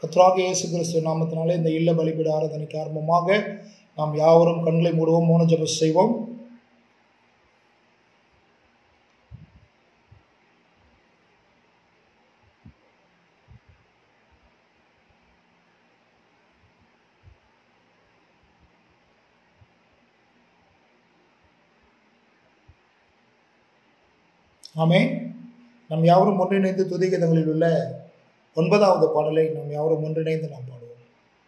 கத்ராக இயேசு கிறிஸ்துவ நாமத்தினாலே இந்த இல்ல பலிபீட ஆராதனைக்கு ஆரம்பமாக நாம் யாவரும் கண்களை மூடுவோம் மௌன ஜெபம் செய்வோம் ஆமே நம் யாவரும் ஒன்றிணைந்து துதிகதங்களில் உள்ள ஒன்பதாவது பாடலை நாம் யாவரும் ஒன்றிணைந்து நாம் பாடுவோம்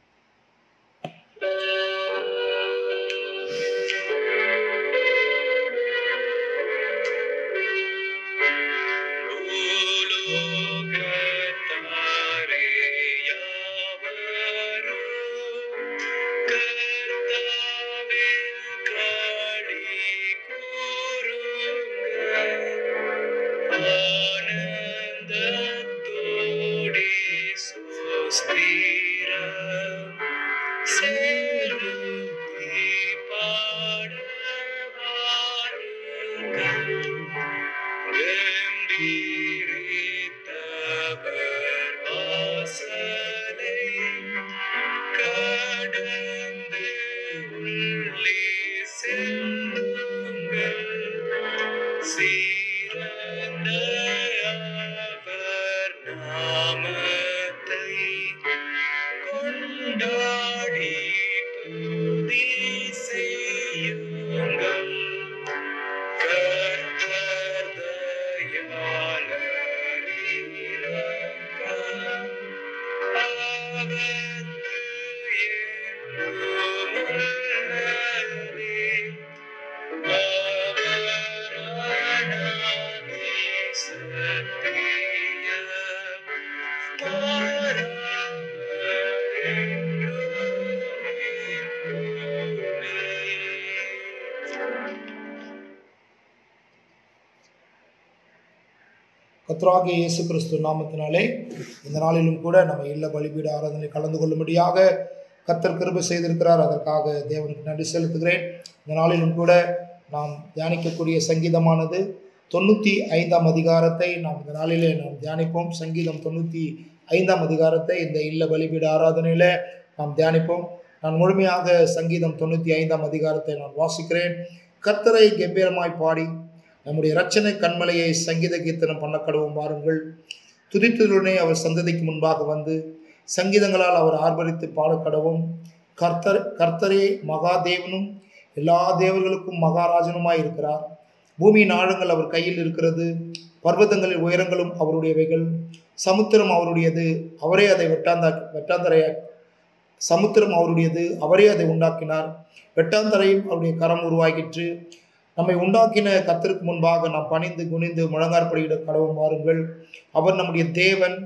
கத்ராகிய இயேசு கிறிஸ்து நாமத்தினாலே இந்த நாளிலும் கூட நம்ம இல்ல பலிபீட ஆராதனை கலந்து கொள்ளும்படியாக கத்தர் கிருபை செய்திருக்கிறார் அதற்காக தேவனுக்கு நன்றி செலுத்துகிறேன் இந்த நாளிலும் கூட நாம் தியானிக்கக்கூடிய சங்கீதமானது தொண்ணூற்றி ஐந்தாம் அதிகாரத்தை நாம் இந்த நாளிலே நாம் தியானிப்போம் சங்கீதம் தொண்ணூற்றி ஐந்தாம் அதிகாரத்தை இந்த இல்ல பலிபீட ஆராதனையில் நாம் தியானிப்போம் நான் முழுமையாக சங்கீதம் தொண்ணூற்றி ஐந்தாம் அதிகாரத்தை நான் வாசிக்கிறேன் கத்தரை கம்பீரமாய் பாடி நம்முடைய ரச்சனை கண்மலையை சங்கீத கீர்த்தனம் பண்ண கடவும் வாருங்கள் துதித்ததுடனே அவர் சந்ததிக்கு முன்பாக வந்து சங்கீதங்களால் அவர் ஆர்ப்பரித்து பாடக்கடவும் கர்த்தர் கர்த்தரே மகாதேவனும் எல்லா தேவர்களுக்கும் மகாராஜனுமாய் இருக்கிறார் பூமியின் ஆழங்கள் அவர் கையில் இருக்கிறது பர்வதங்களின் உயரங்களும் அவருடையவைகள் சமுத்திரம் அவருடையது அவரே அதை வெட்டாந்தா வெட்டாந்தரைய சமுத்திரம் அவருடையது அவரே அதை உண்டாக்கினார் வெட்டாந்தரையும் அவருடைய கரம் உருவாகிற்று நம்மை உண்டாக்கின கத்திற்கு முன்பாக நாம் பணிந்து குனிந்து முழங்காற்படியிட கடவும் வாருங்கள் அவர் நம்முடைய தேவன்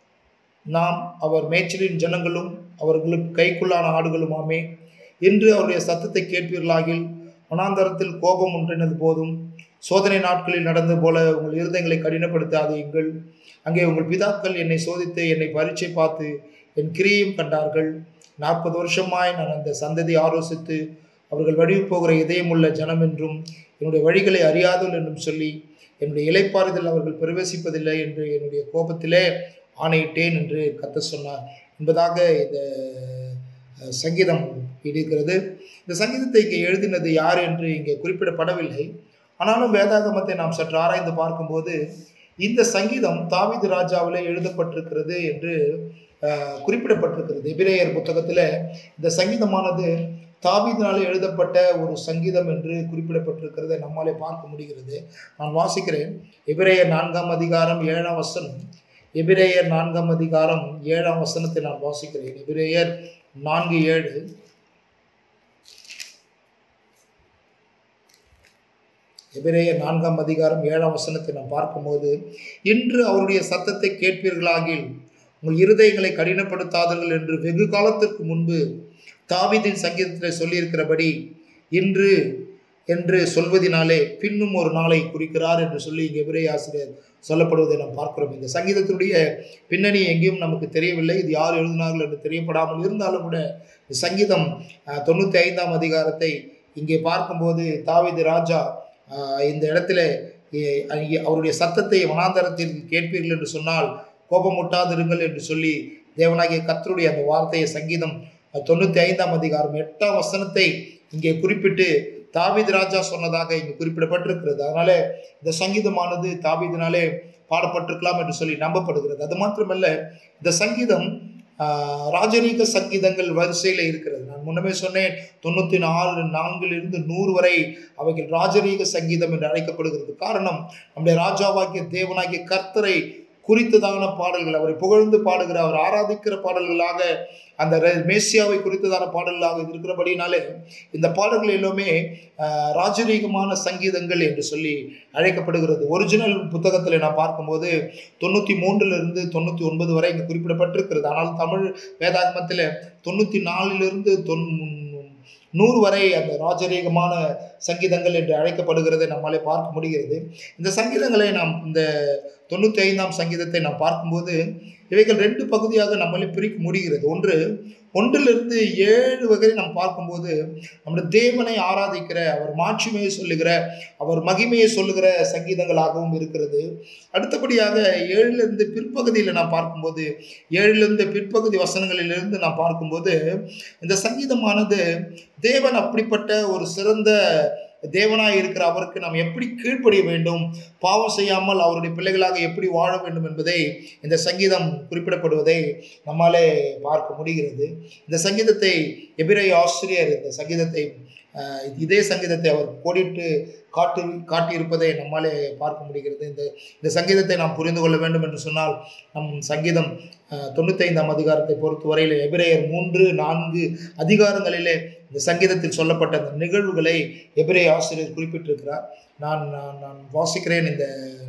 நாம் அவர் மேய்ச்சலின் ஜனங்களும் அவர்களுக்கு கைக்குள்ளான ஆடுகளுமாமே என்று அவருடைய சத்தத்தை கேட்பீர்களாகில் மனாந்தரத்தில் கோபம் ஒன்றினது போதும் சோதனை நாட்களில் நடந்தது போல உங்கள் இருதயங்களை கடினப்படுத்தாதீங்கள் அங்கே உங்கள் பிதாக்கள் என்னை சோதித்து என்னை பரீட்சை பார்த்து என் கிரியையும் கண்டார்கள் நாற்பது வருஷமாய் நான் அந்த சந்ததி ஆலோசித்து அவர்கள் வடிவு போகிற இதயமுள்ள ஜனம் என்றும் என்னுடைய வழிகளை அறியாதல் என்றும் சொல்லி என்னுடைய இலைப்பாறுதல் அவர்கள் பிரவேசிப்பதில்லை என்று என்னுடைய கோபத்திலே ஆணையிட்டேன் என்று கத்த சொன்னார் என்பதாக இந்த சங்கீதம் இருக்கிறது இந்த சங்கீதத்தை இங்கே எழுதினது யார் என்று இங்கே குறிப்பிடப்படவில்லை ஆனாலும் வேதாகமத்தை நாம் சற்று ஆராய்ந்து பார்க்கும்போது இந்த சங்கீதம் தாவிது ராஜாவிலே எழுதப்பட்டிருக்கிறது என்று குறிப்பிடப்பட்டிருக்கிறது எபிரேயர் புத்தகத்தில் இந்த சங்கீதமானது தாவீதினாலே எழுதப்பட்ட ஒரு சங்கீதம் என்று குறிப்பிடப்பட்டிருக்கிறதை நம்மாலே பார்க்க முடிகிறது நான் வாசிக்கிறேன் எபிரேயர் நான்காம் அதிகாரம் ஏழாம் வசனம் எபிரேயர் நான்காம் அதிகாரம் ஏழாம் வசனத்தை நான் வாசிக்கிறேன் எபிரேயர் நான்கு ஏழு எபிரேயர் நான்காம் அதிகாரம் ஏழாம் வசனத்தை நாம் பார்க்கும்போது இன்று அவருடைய சத்தத்தை கேட்பீர்களாகில் உங்கள் இருதயங்களை கடினப்படுத்தாதீர்கள் என்று வெகு காலத்திற்கு முன்பு தாவிதின் சங்கீதத்தில் சொல்லியிருக்கிறபடி இன்று என்று சொல்வதினாலே பின்னும் ஒரு நாளை குறிக்கிறார் என்று சொல்லி இங்கே எபிரே ஆசிரியர் சொல்லப்படுவதை நாம் பார்க்கிறோம் இந்த சங்கீதத்துடைய பின்னணி எங்கேயும் நமக்கு தெரியவில்லை இது யார் எழுதினார்கள் என்று தெரியப்படாமல் இருந்தாலும் கூட சங்கீதம் தொண்ணூற்றி ஐந்தாம் அதிகாரத்தை இங்கே பார்க்கும்போது தாவிது ராஜா இந்த இடத்துல அவருடைய சத்தத்தை வனாந்தரத்தில் கேட்பீர்கள் என்று சொன்னால் கோபமுட்டாதிருங்கள் என்று சொல்லி தேவனாகிய கர்த்தருடைய அந்த வார்த்தையை சங்கீதம் தொண்ணூற்றி ஐந்தாம் அதிகாரம் எட்டாம் வசனத்தை இங்கே குறிப்பிட்டு தாவீது ராஜா சொன்னதாக இங்கு குறிப்பிடப்பட்டிருக்கிறது அதனால இந்த சங்கீதமானது தாவீதினாலே பாடப்பட்டிருக்கலாம் என்று சொல்லி நம்பப்படுகிறது அது மாத்திரமல்ல இந்த சங்கீதம் ஆஹ், ராஜரீக சங்கீதங்கள் வரிசையில் இருக்கிறது நான் முன்னமே சொன்னேன் தொண்ணூற்றி நாலு நான்கிலிருந்து நூறு வரை அவைகள் ராஜரீக சங்கீதம் என்று அழைக்கப்படுகிறது காரணம் நம்முடைய ராஜாவாகிய தேவனாகிய கர்த்தரை குறித்ததான பாடல்கள் அவரை புகழ்ந்து பாடுகிற அவர் ஆராதிக்கிற பாடல்களாக அந்த ரெ- மேசியாவை குறித்ததான பாடல்களாக இது இருக்கிறபடினாலே இந்த பாடல்கள் எல்லாமே ஆஹ், ராஜரீகமான சங்கீதங்கள் என்று சொல்லி அழைக்கப்படுகிறது ஒரிஜினல் புத்தகத்தில் நான் பார்க்கும்போது தொண்ணூற்றி மூன்றிலிருந்து தொண்ணூற்றி ஒன்பது வரை இங்கே குறிப்பிடப்பட்டிருக்கிறது ஆனால் தமிழ் வேதாகமத்தில் தொண்ணூற்றி நாலிலிருந்து தொன் நூறு வரை அந்த ராஜரீகமான சங்கீதங்கள் என்று அழைக்கப்படுகிறதை நம்மாலே பார்க்க முடிகிறது இந்த சங்கீதங்களை நாம் இந்த தொண்ணூற்றி ஐந்தாம் சங்கீதத்தை நாம் பார்க்கும்போது இவைகள் ரெண்டு பகுதியாக நம்மளே பிரிக்க முடிகிறது ஒன்று ஒன்றிலிருந்து ஏழு வகை நாம் பார்க்கும்போது நம்முடைய தேவனை ஆராதிக்கிற அவர் மாட்சிமையை சொல்லுகிற அவர் மகிமையை சொல்லுகிற சங்கீதங்களாகவும் இருக்கிறது அடுத்தபடியாக ஏழிலிருந்து பிற்பகுதியில் நாம் பார்க்கும்போது ஏழிலிருந்து பிற்பகுதி வசனங்களிலிருந்து நாம் பார்க்கும்போது இந்த சங்கீதமானது தேவன் அப்படிப்பட்ட ஒரு சிறந்த தேவனாய் இருக்கிற அவருக்கு நாம் எப்படி கீழ்ப்படிய வேண்டும் பாவம் செய்யாமல் அவருடைய பிள்ளைகளாக எப்படி வாழ வேண்டும் என்பதை இந்த சங்கீதம் குறிப்பிடப்படுவதை நம்மாலே பார்க்க முடிகிறது இந்த சங்கீதத்தை எபிரை ஆசிரியர் இந்த சங்கீதத்தை அஹ், இதே சங்கீதத்தை அவர் கோடிட்டு காட்டி காட்டியிருப்பதை நம்மாலே பார்க்க முடிகிறது இந்த இந்த சங்கீதத்தை நாம் புரிந்து கொள்ள வேண்டும் என்று சொன்னால் நம் சங்கீதம் அஹ், தொண்ணூத்தைந்தாம் அதிகாரத்தை பொறுத்தவரையில் எபிரேயர் மூன்று நான்கு அதிகாரங்களிலே இந்த சங்கீதத்தில் சொல்லப்பட்ட அந்த நிகழ்வுகளை எபிரேய ஆசிரியர் குறிப்பிட்டிருக்கிறார் நான் நான் நான் வாசிக்கிறேன் இந்த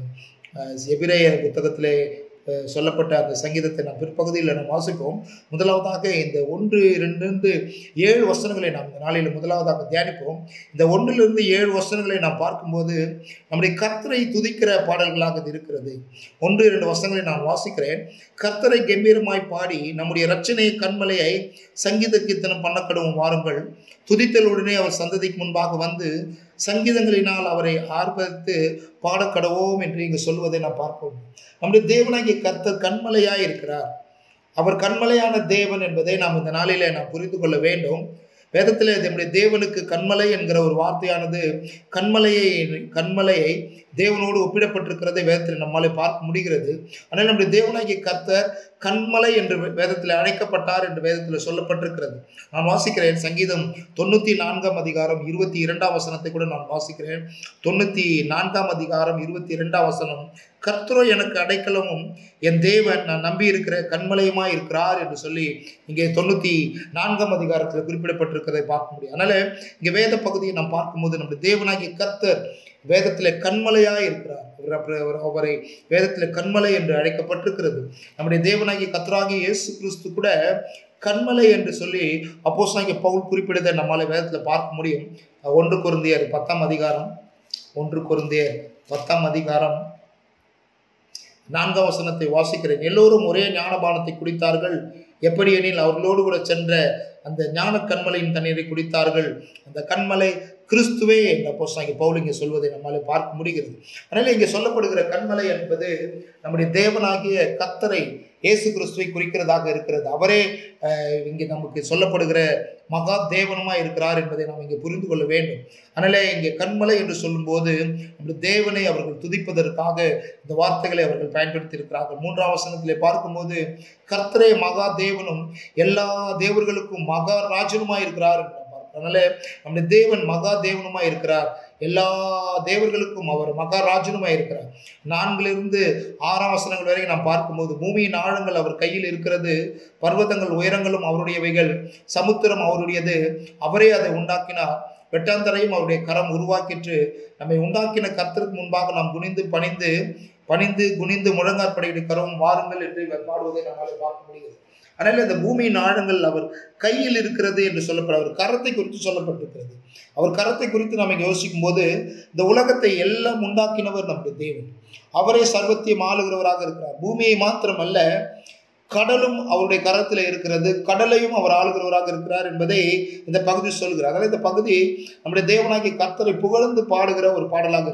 அஹ், எபிரேயர் புத்தகத்திலே அஹ், சொல்லப்பட்ட அந்த சங்கீதத்தை நாம் பிற்பகுதியில் நாம் வாசிப்போம் முதலாவதாக இந்த ஒன்று இரண்டிலிருந்து ஏழு வசனங்களை நாம் இந்த நாளில் முதலாவதாக தியானிப்போம் இந்த ஒன்றிலிருந்து ஏழு வசனங்களை நாம் பார்க்கும்போது நம்முடைய கர்த்தரை துதிக்கிற பாடல்களாக இது இருக்கிறது ஒன்று இரண்டு வசனங்களை நான் வாசிக்கிறேன் கர்த்தரை கம்பீரமாய் பாடி நம்முடைய ரட்சனை கண்மலையை சங்கீத கீர்த்தனம் பண்ணக்கடவும் வாருங்கள் துதித்தலுடனே அவர் சந்ததிக்கு முன்பாக வந்து சங்கீதங்களினால் அவரை ஆர்ப்பரித்து பாடக்கடவோம் என்று இங்கு சொல்வதை நாம் பார்ப்போம் நம்முடைய தேவனாகிய கர்த்தர் கண்மலையாய் இருக்கிறார் அவர் கண்மலையான தேவன் என்பதை நாம் இந்த நாளிலே நாம் புரிந்து கொள்ள வேண்டும் வேதத்தில் நம்முடைய தேவனுக்கு கண்மலை என்கிற ஒரு வார்த்தையானது கண்மலையை கண்மலையை தேவனோடு ஒப்பிடப்பட்டிருக்கிறதை வேதத்தில் நம்மாலே பார்க்க முடிகிறது ஆனால் நம்முடைய தேவனாகிய கர்த்தர் கண்மலை என்று வேதத்தில் அழைக்கப்பட்டார் என்று வேதத்தில் சொல்லப்பட்டிருக்கிறது நான் வாசிக்கிறேன் சங்கீதம் தொண்ணூற்றி நான்காம் அதிகாரம் இருபத்தி இரண்டாம் வசனத்தை கூட நான் வாசிக்கிறேன் தொண்ணூற்றி நான்காம் அதிகாரம் இருபத்தி இரண்டாம் வசனம் கர்த்தரோ எனக்கு அடைக்கலமும் என் தேவன் நான் நம்பி இருக்கிற கண்மலையுமாய் இருக்கிறார் என்று சொல்லி இங்கே தொண்ணூற்றி நான்காம் அதிகாரத்தில் குறிப்பிடப்பட்டிருக்கிறதை பார்க்க முடியும் அதனால இங்கே வேத பகுதியை நாம் பார்க்கும்போது நம்முடைய தேவனாகிய கர்த்தர் வேதத்தில் கண்மலையாய் இருக்கிறார் அவர் அப்ப- அவர் அவரை வேதத்தில் கண்மலை என்று அழைக்கப்பட்டிருக்கிறது நம்முடைய தேவனாகிய கர்த்தராகிய இயேசு கிறிஸ்து கூட கண்மலை என்று சொல்லி அப்போஸ்தலனாகிய பவுல் குறிப்பிடுவதை நம்மால வேதத்தில் பார்க்க முடியும் ஒன்று குருந்தியர் பத்தாம் அதிகாரம் ஒன்று குருந்தியர் பத்தாம் அதிகாரம் நான்காம் வசனத்தை வாசிக்கிறேன் எல்லோரும் ஒரே ஞானபானத்தை குடித்தார்கள் எப்படி எனில் அவர்களோடு கூட சென்ற அந்த ஞான கண்மலையின் தண்ணீரை குடித்தார்கள் அந்த கண்மலை கிறிஸ்துவே என்ற அப்போஸ்தலனாகிய பவுல் இங்கே சொல்வதை நம்மால பார்க்க முடிகிறது அதனால இங்கே சொல்லப்படுகிற கண்மலை என்பது நம்முடைய தேவனாகிய கத்தரை இயேசு கிறிஸ்துவை குறிக்கிறதாக இருக்கிறது அவரே அஹ், இங்கே நமக்கு சொல்லப்படுகிற மகா தேவனுமாய் இருக்கிறார் என்பதை நாம் இங்கே புரிந்து கொள்ள வேண்டும் அதனால இங்கே கண்மலை என்று சொல்லும்போது நம்முடைய தேவனை அவர்கள் துதிப்பதற்காக இந்த வார்த்தைகளை அவர்கள் பயன்படுத்தி இருக்கிறார்கள் மூன்றாம் வசனத்திலே பார்க்கும்போது கர்த்தரே மகா தேவனும் எல்லா தேவர்களுக்கும் மகா ராஜனுமாய் இருக்கிறார் என்று நாம் பார்க்கிறோம். அதனால நம்முடைய தேவன் மகா தேவனுமாய் இருக்கிறார் எல்லா தேவர்களுக்கும் அவர் மகாராஜனுமாய் இருக்கிறார் நான்கிலிருந்து ஆறாம் வசனங்கள் வரை நாம் பார்க்கும்போது பூமியின் ஆழங்கள் அவர் கையில் இருக்கிறது பர்வதங்கள் உயரங்களும் அவருடையவைகள் சமுத்திரம் அவருடையது அவரே அதை உண்டாக்கினார் வெட்டாந்தரையும் அவருடைய கரம் உருவாக்கிற்று நம்மை உண்டாக்கின கர்த்தருக்கு முன்பாக நாம் குனிந்து பணிந்து பணிந்து குனிந்து முழங்காற்படையுடைய கரவும் வாருங்கள் என்று இவர் பாடுவதை நம்மால் பார்க்க முடிகிறது அதனால இந்த பூமியின் ஆழங்கள் அவர் கையில் இருக்கிறது என்று சொல்லப்பட அவர் கரத்தை குறித்து சொல்லப்பட்டிருக்கிறது அவர் கரத்தை குறித்து நாம் இங்கே யோசிக்கும் போது இந்த உலகத்தை எல்லாம் உண்டாக்கினவர் நம்முடைய தேவன் அவரே சர்வத்தையும் ஆளுகிறவராக இருக்கிறார் பூமியை மாத்திரமல்ல கடலும் அவருடைய கரத்தில் இருக்கிறது கடலையும் அவர் ஆளுகிறவராக இருக்கிறார் என்பதை இந்த பகுதி சொல்கிறார் அதனால் இந்த பகுதி நம்முடைய தேவனாகிய கர்த்தரை புகழ்ந்து பாடுகிற ஒரு பாடலாக இருக்கிறது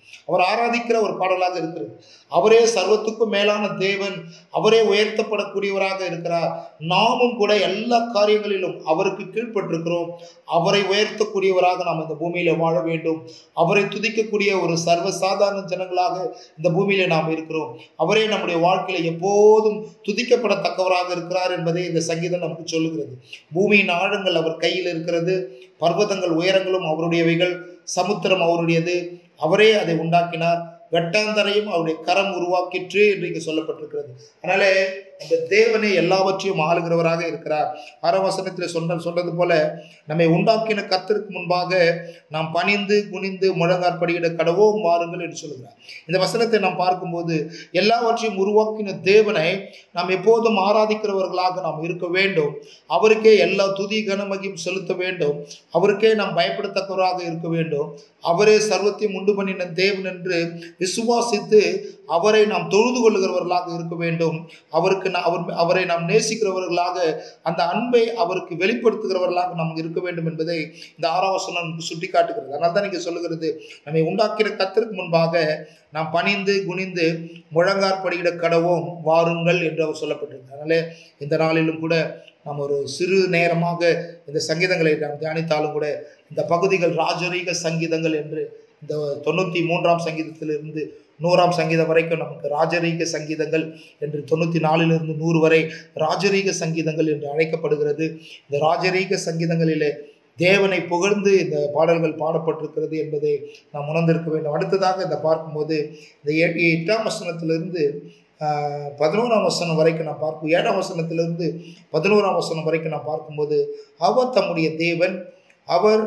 அவர் ஆராதிக்கிற ஒரு பாடலாக இருக்கிறது அவரே சர்வத்துக்கும் மேலான தேவன் அவரே உயர்த்தப்படக்கூடியவராக இருக்கிறார் நாமும் கூட எல்லா காரியங்களிலும் அவருக்கு கீழ்ப்பட்டிருக்கிறோம் அவரை உயர்த்தக்கூடியவராக நாம் இந்த பூமியில வாழ வேண்டும் அவரை துதிக்கக்கூடிய ஒரு சர்வ சாதாரண ஜனங்களாக இந்த பூமியில நாம் இருக்கிறோம் அவரே நம்முடைய வாழ்க்கையில எப்போதும் துதிக்கப்படத்தக்கவராக இருக்கிறார் என்பதை இந்த சங்கீதம் நமக்கு சொல்லுகிறது பூமியின் ஆழங்கள் அவர் கையில் இருக்கிறது பர்வதங்கள் உயரங்களும் அவருடையவைகள் சமுத்திரம் அவருடையது அவரே அதை உண்டாக்கினார் வெட்டாந்தரையும் அவருடைய கரம் உருவாக்கிற்று என்று இங்கு சொல்லப்பட்டிருக்கிறது அதனாலே அந்த தேவனே எல்லாவற்றையும் ஆளுகிறவராக இருக்கிறார் ஆறாம் வசனத்தில் சொன்ன சொன்னது போல நம்மை உண்டாக்கின கத்திற்கு முன்பாக நாம் பணிந்து குனிந்து முழங்காற்படியிட கடவோம் வாருங்கள் என்று சொல்கிறார் இந்த வசனத்தை நாம் பார்க்கும்போது எல்லாவற்றையும் உருவாக்கின தேவனை நாம் எப்போதும் ஆராதிக்கிறவர்களாக நாம் இருக்க வேண்டும் அவருக்கே எல்லா துதி கனமகியும் செலுத்த வேண்டும் அவருக்கே நாம் பயப்படத்தக்கவராக இருக்க வேண்டும் அவரே சர்வத்தையும் உண்டு பண்ணின தேவன் என்று விசுவாசித்து அவரை நாம் தொழுது கொள்ளுகிறவர்களாக இருக்க வேண்டும் அவருக்கு நா- அவர் அவரை நாம் நேசிக்கிறவர்களாக அந்த அன்பை அவருக்கு வெளிப்படுத்துகிறவர்களாக நாம் இருக்க வேண்டும் என்பதை இந்த ஆறாம் வசனம் நமக்கு சுட்டி காட்டுகிறது அதனால தான் இங்கே சொல்லுகிறது நம்மை உண்டாக்கிற கத்திற்கு முன்பாக நாம் பணிந்து குனிந்து முழங்காற்படியிட கடவோம் வாருங்கள் என்று அவர் சொல்லப்பட்டிருக்கு அதனால இந்த நாளிலும் கூட நாம் ஒரு சிறு நேரமாக இந்த சங்கீதங்களை நாம் தியானித்தாலும் கூட இந்த பகுதிகள் ராஜரீக சங்கீதங்கள் என்று இந்த தொண்ணூற்றி மூன்றாம் சங்கீதத்திலிருந்து நூறாம் சங்கீதம் வரைக்கும் நமக்கு ராஜரீக சங்கீதங்கள் என்று தொண்ணூற்றி நாலிலிருந்து நூறு வரை ராஜரீக சங்கீதங்கள் என்று அழைக்கப்படுகிறது இந்த ராஜரீக சங்கீதங்களிலே தேவனை புகழ்ந்து இந்த பாடல்கள் பாடப்பட்டிருக்கிறது என்பதை நாம் உணர்ந்திருக்க வேண்டும் அடுத்ததாக இந்த பார்க்கும்போது இந்த எ- எட்டாம் வசனத்திலிருந்து ஆஹ், பதினோராம் வசனம் வரைக்கும் நான் பார்க்கும் ஏழாம் வசனத்திலிருந்து பதினோராம் வசனம் வரைக்கும் நான் பார்க்கும்போது அவர் தம்முடைய தேவன் அவர்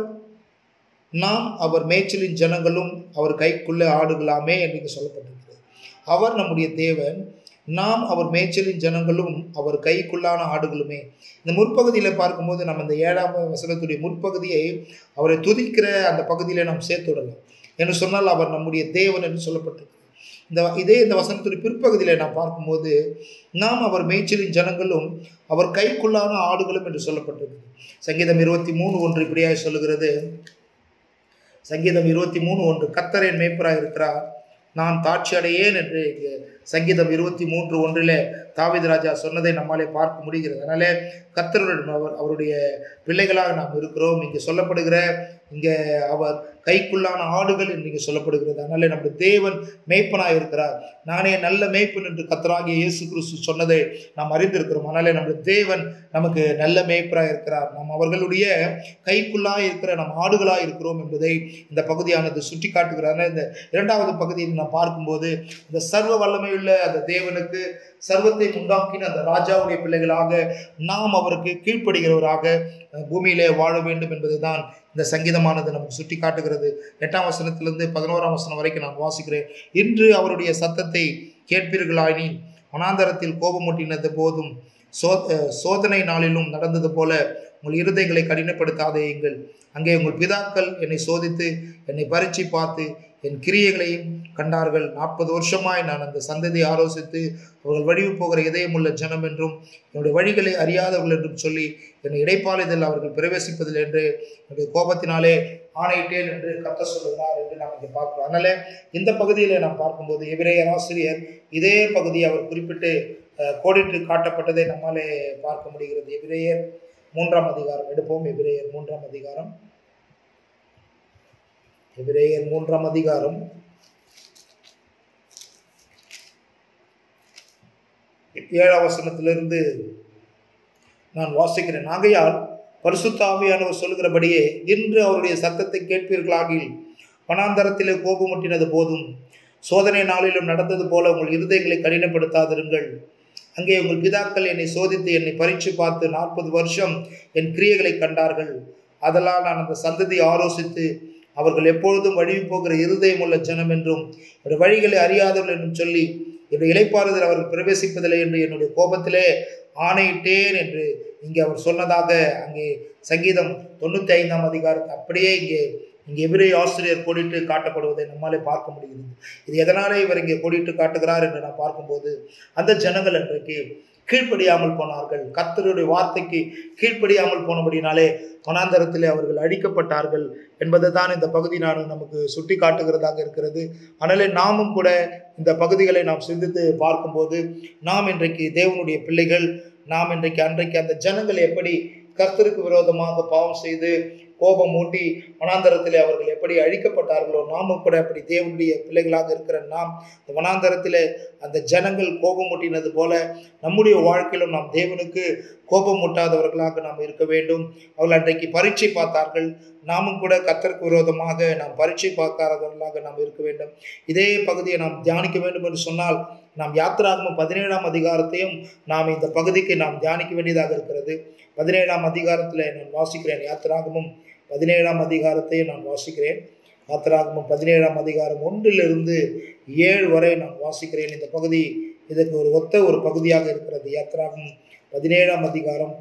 நாம் அவர் மேய்ச்சலின் ஜனங்களும் அவர் கைக்குள்ளே ஆடுகளாமே என்று இங்கு சொல்லப்பட்டிருக்கிறது அவர் நம்முடைய தேவன் நாம் அவர் மேய்ச்சலின் ஜனங்களும் அவர் கைக்குள்ளான ஆடுகளுமே இந்த முற்பகுதியில் பார்க்கும்போது நம்ம இந்த ஏழாம் வசனத்துடைய முற்பகுதியை அவரை துதிக்கிற அந்த பகுதியில நாம் சேர்த்து விடலாம் என்று சொன்னால் அவர் நம்முடைய தேவன் என்று சொல்லப்பட்டிருக்கு இந்த இதே இந்த வசனத்துடைய பிற்பகுதியில் நாம் பார்க்கும்போது நாம் அவர் மேய்ச்சலின் ஜனங்களும் அவர் கைக்குள்ளான ஆடுகளும் என்று சொல்லப்பட்டிருக்கு சங்கீதம் இருபத்தி மூணு ஒன்று இப்படியாக சொல்லுகிறது சங்கீதம் இருபத்தி மூணு ஒன்று கத்தரின் மேய்ப்பராக இருக்கிறார் நான் தாட்சி அடையேன் என்று இங்கு சங்கீதம் இருபத்தி மூன்று ஒன்றிலே தாவீது ராஜா சொன்னதை நம்மாலே பார்க்க முடிகிறது அதனாலே கர்த்தருடன் அவர் அவருடைய பிள்ளைகளாக நாம் இருக்கிறோம் இங்கே சொல்லப்படுகிற இங்கே அவர் கைக்குள்ளான ஆடுகள் என்று இங்கே சொல்லப்படுகிறது அதனாலே நம்முடைய தேவன் மேய்ப்பனாக இருக்கிறார் நானே நல்ல மேய்ப்பன் என்று கத்தராகிய இயேசு கிறிஸ்து சொன்னதை நாம் அறிந்திருக்கிறோம் அதனாலே நம்முடைய தேவன் நமக்கு நல்ல மேய்ப்பராக இருக்கிறார் நாம் அவர்களுடைய கைக்குள்ளாக இருக்கிற நம் ஆடுகளாக இருக்கிறோம் என்பதை இந்த பகுதியானது சுட்டி காட்டுகிறது அதனால் இந்த இரண்டாவது பகுதியை நாம் பார்க்கும்போது இந்த சர்வ வல்லமையுள்ள அந்த தேவனுக்கு சர்வத்தை உண்டாக்கின அந்த ராஜாவுடைய பிள்ளைகளாக நாம் அவருக்கு கீழ்ப்படுகிறவராக அஹ், பூமியிலே வாழ வேண்டும் என்பதுதான் இந்த சங்கீதமானது நமக்கு சுட்டி காட்டுகிறது எட்டாம் வசனத்திலிருந்து பதினோராம் வசனம் வரைக்கும் நான் வாசிக்கிறேன் இன்று அவருடைய சத்தத்தை கேட்பீர்களாயினில் வனாந்தரத்தில் கோபமூட்டினது போதும் சோ அஹ், சோதனை நாளிலும் நடந்தது போல உங்கள் இருதயங்களை கடினப்படுத்தாதேயுங்கள் அங்கே உங்கள் பிதாக்கள் என்னை சோதித்து என்னை பரீட்சை பார்த்து என் கிரியைகளையும் கண்டார்கள் நாற்பது வருஷமாய் நான் அந்த சந்ததியை ஆலோசித்து அவர்கள் வழிவு போகிற இதயமுள்ள ஜனம் என்றும் என்னுடைய வழிகளை அறியாதவர்கள் என்றும் சொல்லி என்னை இடைப்பாளிதில் அவர்கள் பிரவேசிப்பதில் என்று என்னுடைய கோபத்தினாலே ஆணையிட்டேன் என்று கத்த சொல்லுகிறார் என்று நாம் இங்கே பார்க்கிறோம் அதனால இந்த பகுதியில் நாம் பார்க்கும்போது எபிரேயர் ஆசிரியர் இதே பகுதியை அவர் குறிப்பிட்டு அஹ், கோடிட்டு காட்டப்பட்டதை நம்மாலே பார்க்க முடிகிறது எபிரேயர் மூன்றாம் அதிகாரம் எடுப்போம் எபிரேயர் மூன்றாம் அதிகாரம் எபிரேயர் மூன்றாம் அதிகாரம் ஏழாம் வசனத்திலிருந்து நான் வாசிக்கிறேன் ஆகையால் பரிசுத்த ஆவியானவர் சொல்லுகிறபடியே இன்று அவருடைய சத்தத்தை கேட்பீர்களாகில் வனாந்தரத்திலே கோபமுட்டினது போதும் சோதனை நாளிலும் நடந்தது போல உங்கள் இருதயங்களை கடினப்படுத்தாதிருங்கள் அங்கே உங்கள் பிதாக்கள் என்னை சோதித்து என்னை பரீட்சை பார்த்து நாற்பது வருஷம் என் கிரியைகளை கண்டார்கள் அதனால் நான் அந்த சந்ததியை ஆலோசித்து அவர்கள் எப்பொழுதும் வழி போகிற இருதயம் உள்ள ஜனம் என்றும் என்னுடைய வழிகளை அறியாதவர்கள் என்றும் சொல்லி என்னுடைய இலைப்பாறுதல் அவர்கள் பிரவேசிப்பதில்லை என்று என்னுடைய கோபத்திலே ஆணையிட்டேன் என்று இங்கே அவர் சொன்னதாக அங்கே சங்கீதம் தொண்ணூற்றி ஐந்தாம் அதிகாரத்தை அப்படியே இங்கே இங்கே எபிரே ஆசிரியர் கோடிட்டு காட்டப்படுவதை நம்மாலே பார்க்க முடிகிறது இது எதனாலே இவர் இங்கே கோடிட்டு காட்டுகிறார் என்று நான் பார்க்கும்போது அந்த ஜனங்கள் அன்றைக்கு கீழ்ப்படியாமல் போனார்கள் கர்த்தருடைய வார்த்தைக்கு கீழ்ப்படியாமல் போனபடினாலே வனாந்தரத்திலே அவர்கள் அழிக்கப்பட்டார்கள் என்பதை தான் இந்த பகுதி நான் நமக்கு சுட்டி காட்டுகிறதாக இருக்கிறது அதனாலே நாமும் கூட இந்த பகுதிகளை நாம் சிந்தித்து பார்க்கும்போது நாம் இன்றைக்கு தேவனுடைய பிள்ளைகள் நாம் இன்றைக்கு அன்றைக்கு அந்த ஜனங்கள் எப்படி கர்த்தருக்கு விரோதமாக பாவம் செய்து கோபம் மூட்டி வனாந்தரத்திலே அவர்கள் எப்படி அழிக்கப்பட்டார்களோ நாமும் கூட அப்படி தேவனுடைய பிள்ளைகளாக இருக்கிற நாம் இந்த வனாந்தரத்திலே அந்த ஜனங்கள் கோபம் மூட்டினது போல நம்முடைய வாழ்க்கையிலும் நாம் தேவனுக்கு கோபம் மூட்டாதவர்களாக நாம் இருக்க வேண்டும் அவர்கள் அன்றைக்கு பரீட்சை பார்த்தார்கள் நாமும் கூட கத்தருக்கு விரோதமாக நாம் பரீட்சை பார்க்காதவர்களாக நாம் இருக்க வேண்டும் இதே பகுதியை நாம் தியானிக்க வேண்டும் என்று சொன்னால் நாம் யாத்திராகமம் பதினேழாம் அதிகாரத்தையும் நாம் இந்த பகுதிக்கு நாம் தியானிக்க வேண்டியதாக இருக்கிறது பதினேழாம் அதிகாரத்தில் நான் வாசிக்கிறேன் யாத்திராகமும் பதினேழாம் அதிகாரத்தையும் நான் வாசிக்கிறேன் யாத்திராகமம் பதினேழாம் அதிகாரம் ஒன்றிலிருந்து ஏழு வரை நான் வாசிக்கிறேன் இந்த பகுதி இதற்கு ஒரு ஒத்த ஒரு பகுதியாக இருக்கிறது யாத்திராகமம் பதினேழாம் அதிகாரம்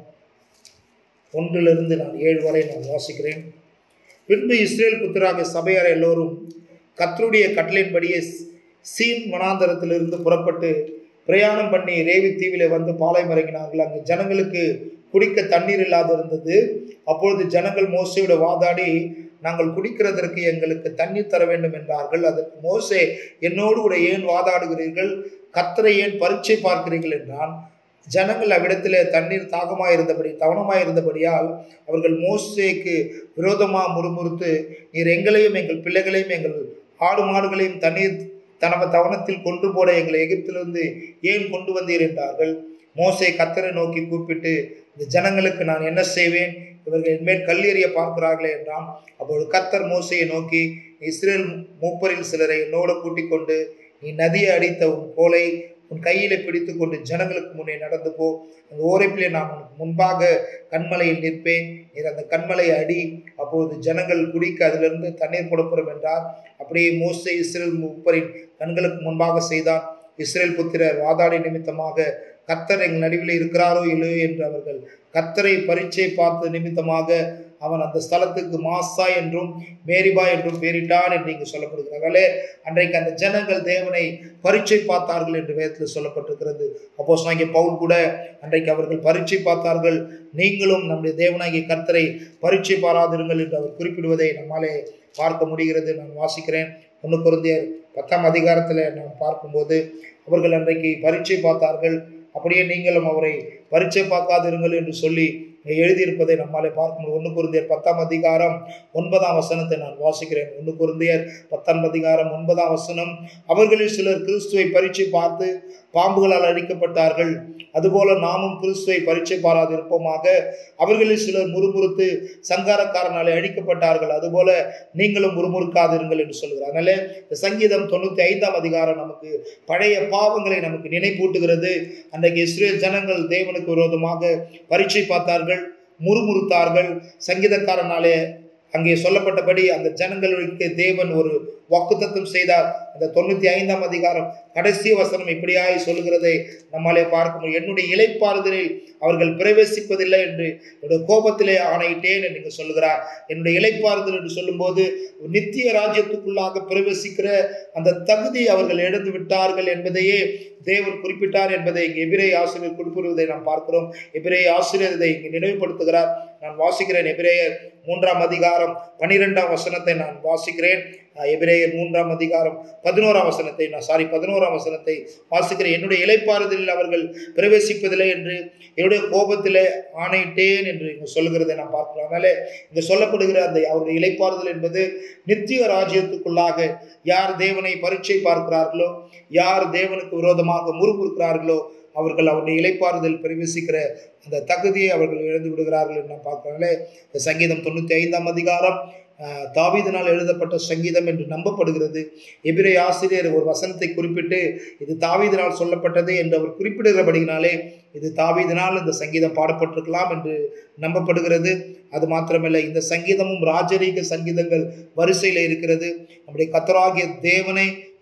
ஒன்றிலிருந்து நான் ஏழு வரை நான் வாசிக்கிறேன் பின்பு இஸ்ரேல் புத்திராக சபையார் எல்லோரும் கத்தருடைய கட்டளையின்படியே சீன் வனாந்தரத்திலிருந்து புறப்பட்டு பிரயாணம் பண்ணி ரேவி தீவிலே வந்து பாளையம் இறங்கினார்கள் அங்கு ஜனங்களுக்கு குடிக்க தண்ணீர் இல்லாது இருந்தது அப்பொழுது ஜனங்கள் மோசையோட வாதாடி நாங்கள் குடிக்கிறதற்கு எங்களுக்கு தண்ணீர் தர வேண்டும் என்றார்கள் அதற்கு மோசே என்னோடு கூட ஏன் வாதாடுகிறீர்கள் கத்தரை ஏன் பரீட்சை பார்க்கிறீர்கள் என்றான் ஜனங்கள் அவ்விடத்திலே தண்ணீர் தாகமாக இருந்தபடி தவணமாக இருந்தபடியால் அவர்கள் மோசேக்கு விரோதமாக முறுமுறுத்து நீர் எங்களையும் எங்கள் பிள்ளைகளையும் எங்கள் ஆடு மாடுகளையும் தண்ணீர் தனவ தவணத்தில் கொண்டு போட எங்களை எகிப்திலிருந்து ஏன் கொண்டு வந்தீர் என்றார்கள் மோசே கத்தரை நோக்கி கூப்பிட்டு இந்த ஜனங்களுக்கு நான் என்ன செய்வேன் இவர்கள் என்மேல் கல்லெறிய பார்க்கிறார்களே என்றான் அப்பொழுது கத்தர் மோசையை நோக்கி இஸ்ரேல் மூப்பரில் சிலரை என்னோடு கூட்டிக் கொண்டு நீ நதியை அடித்த உன் கோலை உன் கையில பிடித்து கொண்டு ஜனங்களுக்கு முன்னே நடந்து போ அந்த ஓரைப்பிலே நான் உனக்கு முன்பாக கண்மலையில் நிற்பேன் நீர் அந்த கண்மலையை அடி அப்பொழுது ஜனங்கள் குடிக்க அதிலிருந்து தண்ணீர் கொடுப்புறம் என்றார் அப்படியே மோசே இஸ்ரேல் முப்பரின் கண்களுக்கு முன்பாக செய்தான் இஸ்ரேல் புத்திரர் வாதாடி நிமித்தமாக கத்தர் எங்கள் நடுவில் இருக்கிறாரோ இல்லையோ என்று அவர்கள் கத்தரை பரீட்சை பார்த்த நிமித்தமாக அவன் அந்த ஸ்தலத்துக்கு மாசா என்றும் மேரிபா என்றும் பேரிட்டான் என்று இங்கு சொல்லப்படுகிறார்களே அன்றைக்கு அந்த ஜனங்கள் தேவனை பரீட்சை பார்த்தார்கள் என்று வேதத்தில் சொல்லப்பட்டிருக்கிறது அப்போ நாங்கள் பவுல் கூட அன்றைக்கு அவர்கள் பரீட்சை பார்த்தார்கள் நீங்களும் நம்முடைய தேவனாகிய கர்த்தரை பரீட்சை பாராதிருங்கள் என்று அவர் குறிப்பிடுவதை நம்மாலே பார்க்க முடிகிறது நான் வாசிக்கிறேன் ஒன்று குருந்தியர் பத்தாம் அதிகாரத்தில் நாம் பார்க்கும்போது அவர்கள் அன்றைக்கு பரீட்சை பார்த்தார்கள் அப்படியே நீங்களும் அவரை பரீட்சை பார்க்காதிருங்கள் என்று சொல்லி எழுதியிருப்பதை நம்மாலே பார்க்க முடியும் ஒன்று குருந்தியர் பத்தாம் அதிகாரம் ஒன்பதாம் வசனத்தை நான் வாசிக்கிறேன் ஒன்று குருந்தியர் பத்தாம் அதிகாரம் ஒன்பதாம் வசனம் அவர்களில் சிலர் கிறிஸ்துவை பரீட்சை பார்த்து பாம்புகளால் அழிக்கப்பட்டார்கள் அதுபோல நாமும் கிறிஸ்துவை பரீட்சை பாராதிருப்போமாக அவர்களில் சிலர் முறுமுறுத்து சங்காரக்காரனாலே அழிக்கப்பட்டார்கள் அதுபோல நீங்களும் முறுமுறுக்காதிருங்கள் என்று சொல்கிறார் அதனால இந்த சங்கீதம் தொண்ணூத்தி ஐந்தாம் அதிகாரம் நமக்கு பழைய பாவங்களை நமக்கு நினைப்பூட்டுகிறது அன்றைக்கு இஸ்ரேல் ஜனங்கள் தேவனுக்கு விரோதமாக பரீட்சை பார்த்தார்கள் முறுமுறுத்தார்கள் சங்கீதக்காரனாலே அங்கே சொல்லப்பட்டபடி அந்த ஜனங்களுக்கு தேவன் ஒரு வாக்குத்தத்தம் செய்தார் அந்த தொண்ணூத்தி ஐந்தாம் அதிகாரம் கடைசி வசனம் இப்படியாய் சொல்லுகிறதை நம்மாலே பார்க்க முடியும் என்னுடைய இலைப்பாறுதலில் அவர்கள் பிரவேசிப்பதில்லை என்று என்னுடைய கோபத்திலே ஆணையிட்டேன் என்று சொல்லுகிறார் என்னுடைய இலைப்பாறுதல் என்று சொல்லும்போது நித்திய ராஜ்யத்துக்குள்ளாக பிரவேசிக்கிற அந்த தகுதி அவர்கள் இழந்து விட்டார்கள் என்பதையே தேவன் குறிப்பிட்டார் என்பதை இங்கு எபிரே ஆசிரியர் குறிப்பிடுவதை நாம் பார்க்கிறோம் எபிரே ஆசிரியர் இதை இங்கு நினைவுபடுத்துகிறார் நான் வாசிக்கிறேன் எபிரேயர் மூன்றாம் அதிகாரம் பனிரெண்டாம் வசனத்தை நான் வாசிக்கிறேன் எபிரேயர் மூன்றாம் அதிகாரம் பதினோராம் வசனத்தை நான் சாரி பதினோராம் வசனத்தை வாசிக்கிறேன் என்னுடைய இலைப்பாறுதலில் அவர்கள் பிரவேசிப்பதில்லை என்று என்னுடைய கோபத்திலே ஆணையிட்டேன் என்று இங்கு சொல்லுகிறதை நான் பார்க்கிறோம் அதனால இங்கு சொல்லப்படுகிற அந்த அவருடைய இலைப்பாறுதல் என்பது நித்திய ராஜ்யத்துக்குள்ளாக யார் தேவனை பரீட்சை பார்க்கிறார்களோ யார் தேவனுக்கு விரோதமாக முறுமுறுக்கிறார்களோ அவர்கள் அவருடைய இலைப்பாறுதல் பிரவேசிக்கிற அந்த தகுதியை அவர்கள் இழந்து விடுகிறார்கள் என்று நான் பார்க்கிறாங்களே இந்த சங்கீதம் தொண்ணூற்றி ஐந்தாம் அதிகாரம் தாவீதனால் எழுதப்பட்ட சங்கீதம் என்று நம்பப்படுகிறது எபிரே ஆசிரியர் ஒரு வசனத்தை குறிப்பிட்டு இது தாவீதனால் சொல்லப்பட்டது என்று அவர் குறிப்பிடுகிறபடினாலே இது தாவீதனால் இந்த சங்கீதம் பாடப்பட்டிருக்கலாம் என்று நம்பப்படுகிறது அது மாத்திரமல்ல இந்த சங்கீதமும் ராஜரீக சங்கீதங்கள் வரிசையில் இருக்கிறது நம்முடைய கத்தராகிய தேவனை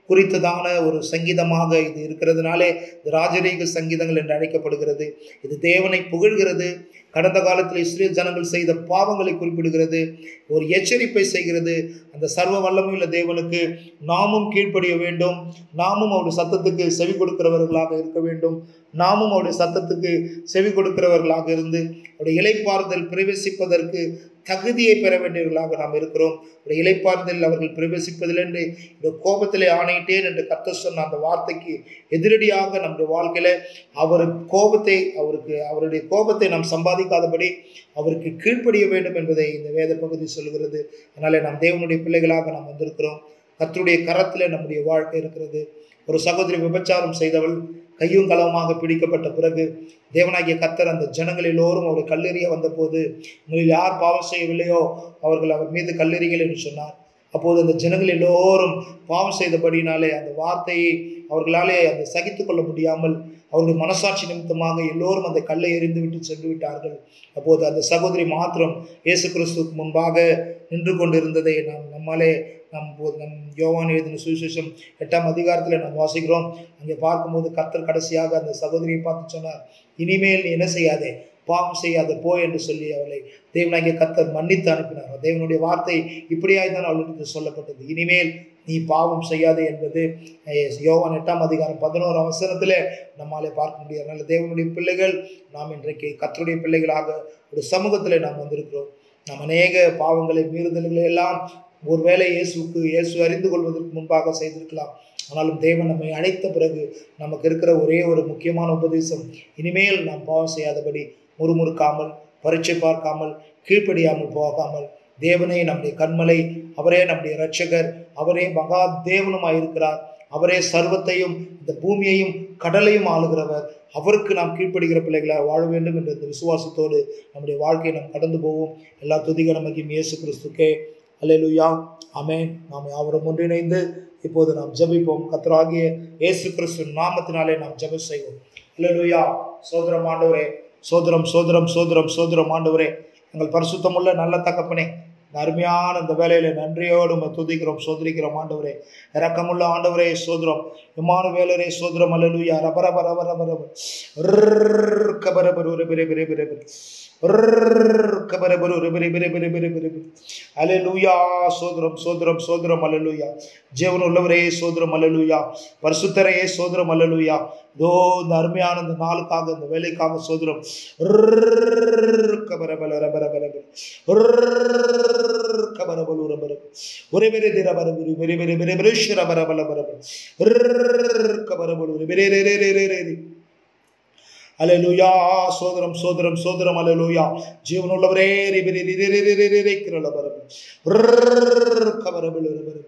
குறித்ததான ஒரு சங்கீதமாக இது இருக்கிறதுனாலே இது ராஜரீக சங்கீதங்கள் என்று அழைக்கப்படுகிறது இது தேவனை புகழ்கிறது கடந்த காலத்தில் இஸ்ரேல் ஜனங்கள் செய்த பாவங்களை குறிப்பிடுகிறது ஒரு எச்சரிப்பை செய்கிறது அந்த சர்வ வல்லமையுள்ள தேவனுக்கு நாமும் கீழ்ப்படிய வேண்டும் நாமும் அவருடைய சத்தத்துக்கு செவி கொடுக்கிறவர்களாக இருக்க வேண்டும் நாமும் அவருடைய சத்தத்துக்கு செவி கொடுக்கிறவர்களாக இருந்து அவருடைய இலைப்பாறுதல் பிரவேசிப்பதற்கு தகுதியை பெற வேண்டியவர்களாக நாம் இருக்கிறோம் ஒரு இலைப்பாறுதல் அவர்கள் பிரவேசிப்பதில் என்று இந்த கோபத்திலே ஆணையிட்டேன் என்று கத்த சொன்ன அந்த வார்த்தைக்கு எதிரடியாக நம்முடைய வாழ்க்கையில அவர் கோபத்தை அவருக்கு அவருடைய கோபத்தை நாம் சம்பாதிக்காதபடி அவருக்கு கீழ்ப்படிய வேண்டும் என்பதை இந்த வேத பகுதி சொல்கிறது அதனாலே நாம் தேவனுடைய பிள்ளைகளாக நாம் வந்திருக்கிறோம் கத்தருடைய கரத்திலே நம்முடைய வாழ்க்கை இருக்கிறது ஒரு சகோதரி விபச்சாரம் செய்தவள் கையும் களவுமாக பிடிக்கப்பட்ட பிறகு தேவனாகிய கத்தர் அந்த ஜனங்கள் எல்லோரும் அவரை கல்லெறிய வந்தபோது உங்களில் யார் பாவம் செய்யவில்லையோ அவர்கள் அவர் மீது கல்லெறிகள் என்று சொன்னார் அப்போது அந்த ஜனங்கள் எல்லோரும் பாவம் செய்தபடினாலே அந்த வார்த்தையை அவர்களாலே அந்த சகித்து கொள்ள முடியாமல் அவருடைய மனசாட்சி நிமித்தமாக எல்லோரும் அந்த கல்லை எறிந்து விட்டு சென்று விட்டார்கள் அப்போது அந்த சகோதரி மாத்திரம் இயேசு கிறிஸ்துக்கு முன்பாக நின்று கொண்டிருந்ததை நாம் நம்மாலே நம் நம் யோவான் எழுதின சுவிசேஷம் எட்டாம் அதிகாரத்தில் நாம் வாசிக்கிறோம் அங்கே பார்க்கும்போது கர்த்தர் கடைசியாக அந்த சகோதரியை பார்த்து சொன்னார் இனிமேல் நீ என்ன செய்யாதே பாவம் செய்யாத போ என்று சொல்லி அவளை தேவனாகிய கர்த்தர் மன்னித்து அனுப்பினார் தேவனுடைய வார்த்தை இப்படியாய் தான் அவளுக்கு சொல்லப்பட்டது இனிமேல் நீ பாவம் செய்யாதே என்பது யோவான் எட்டாம் அதிகாரம் பதினோரு அவசரத்தில் நம்மாலே பார்க்க முடியாது அதனால் தேவனுடைய பிள்ளைகள் நாம் இன்றைக்கு கத்தருடைய பிள்ளைகளாக ஒரு சமூகத்தில் நாம் வந்திருக்கிறோம் நாம் அநேக பாவங்களை மீறுதல்களை எல்லாம் ஒருவேளை இயேசுக்கு இயேசு அறிந்து கொள்வதற்கு முன்பாக செய்திருக்கலாம் ஆனாலும் தேவன் நம்மை அழைத்த பிறகு நமக்கு இருக்கிற ஒரே ஒரு முக்கியமான உபதேசம் இனிமேல் நாம் பாவம் செய்யாதபடி முறுமுறுக்காமல் பரீட்சை பார்க்காமல் கீழ்ப்படியாமல் போகாமல் தேவனே நம்முடைய கண்மலை அவரே நம்முடைய இரட்சகர் அவரே மகா தேவனுமாய் இருக்கிறார் அவரே சர்வத்தையும் இந்த பூமியையும் கடலையும் ஆளுகிறவர் அவருக்கு நாம் கீழ்ப்படுகிற பிள்ளைகளாக வாழ வேண்டும் என்ற இந்த விசுவாசத்தோடு நம்முடைய வாழ்க்கையை நாம் கடந்து போவோம் எல்லா துதிக நமக்கும் இயேசு கிறிஸ்துக்கே அல்லேலுயா அமேன் நாம் யாவரும் ஒன்றிணைந்து இப்போது நாம் ஜெபிப்போம் கத்தராகிய இயேசு கிறிஸ்து நாமத்தினாலே நாம் ஜெபம் செய்வோம் அல்லேலுயா சோதரம் ஆண்டவரே சோதரம் சோதரம் சோதரம் சோதரம் ஆண்டவரே எங்கள் பரிசுத்தமுள்ள நல்ல தகப்பனே இந்த அருமையான இந்த வேலையில நன்றியோடு உம்மை துதிக்கிறோம் சோதரிக்கிறோம் ஆண்டவரே இரக்கமுள்ள ஆண்டவரே சோதரம் விமான வேலரே சோதரம் அல்லலுயா ரபரப ரப ரப ரப கபரபர் ஒரு பெரிய பெரிய பெரிய பெரிய கபரபர் ஒரு பெரிய பெரிய பெரிய பெரிய பெரிய அலலுயா சோதரம் சோதரம் சோதரம் அலலுயா ஜீவன் உள்ளவரே சோதரம் அலலுயா பரிசுத்தரையே சோதரம் அலலுயா இதோ இந்த அருமையான இந்த நாளுக்காக இந்த வேலைக்காக சோதரம் கபரபல ரபர பரபர கபரபலு ரபர ஒரே பெரிய திரபரபுரி பெரிய பெரிய பெரிய பெரிய ரபரபல பரபர கபரபலு பெரிய ரே ரே ரே ரே ரே அலலுயா சோதரம் சோதரம் சோதரம் அலலுயா ஜீவனுள்ளவரே ரிபிரி ரிரி ரிரி ரிரி ரிக்கிறல பரபு கபரபலு